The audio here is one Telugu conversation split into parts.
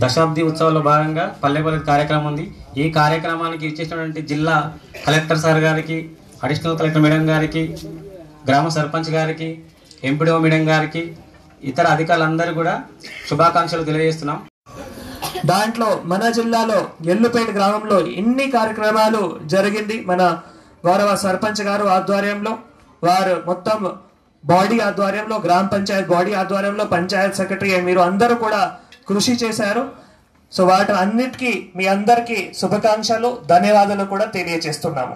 దశాబ్ది ఉత్సవాల్లో భాగంగా పల్లెపల్లి కార్యక్రమం ఉంది ఈ కార్యక్రమానికి ఇచ్చేసినటువంటి జిల్లా కలెక్టర్ సార్ గారికి అడిషనల్ కలెక్టర్ మేడం గారికి గ్రామ సర్పంచ్ గారికి ఎంపీడీఓ మేడం గారికి ఇతర అధికారులందరూ కూడా శుభాకాంక్షలు తెలియజేస్తున్నాం దాంట్లో మన జిల్లాలో ఎల్లుపేట గ్రామంలో ఇన్ని కార్యక్రమాలు జరిగింది మన గౌరవ సర్పంచ్ గారు ఆధ్వర్యంలో వారు మొత్తం బాడీ ఆధ్వర్యంలో గ్రామ పంచాయత్ బాడీ ఆధ్వర్యంలో పంచాయత్ సెక్రటరీ మీరు అందరూ కూడా కృషి చేశారు సో వాటి అన్నిటికీ మీ అందరికీ శుభాకాంక్షలు ధన్యవాదాలు కూడా తెలియజేస్తున్నాము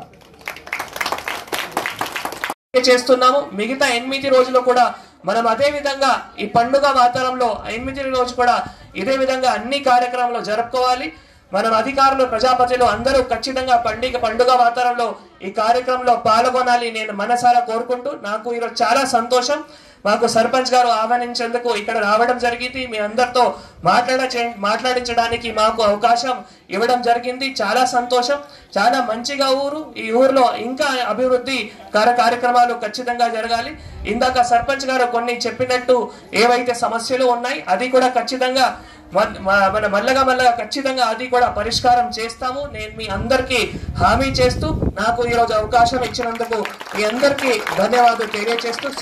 చేస్తున్నాము మిగతా ఎనిమిది రోజులు కూడా మనం అదే విధంగా ఈ పండుగ వాతావరణంలో ఎనిమిది రోజు కూడా ఇదే విధంగా అన్ని కార్యక్రమాలు జరుపుకోవాలి మనం అధికారులు ప్రజాపతిలు అందరూ ఖచ్చితంగా పండుగ పండుగ వాతావరణంలో ఈ కార్యక్రమంలో పాల్గొనాలి నేను మనసారా కోరుకుంటూ నాకు ఈరోజు చాలా సంతోషం మాకు సర్పంచ్ గారు ఆహ్వానించేందుకు ఇక్కడ రావడం జరిగింది మీ అందరితో మాట్లాడ మాట్లాడించడానికి మాకు అవకాశం ఇవ్వడం జరిగింది చాలా సంతోషం చాలా మంచిగా ఊరు ఈ ఊర్లో ఇంకా అభివృద్ధి కార్య కార్యక్రమాలు ఖచ్చితంగా జరగాలి ఇందాక సర్పంచ్ గారు కొన్ని చెప్పినట్టు ఏవైతే సమస్యలు ఉన్నాయి అది కూడా ఖచ్చితంగా మన మ- మన మల్లగా మల్లగా ఖచ్చితంగా అది కూడా పరిష్కారం చేస్తాము నేను మీ అందరికీ హామీ చేస్తూ నాకు ఈరోజు అవకాశం ఇచ్చినందుకు మీ అందరికీ ధన్యవాదాలు తెలియజేస్తూ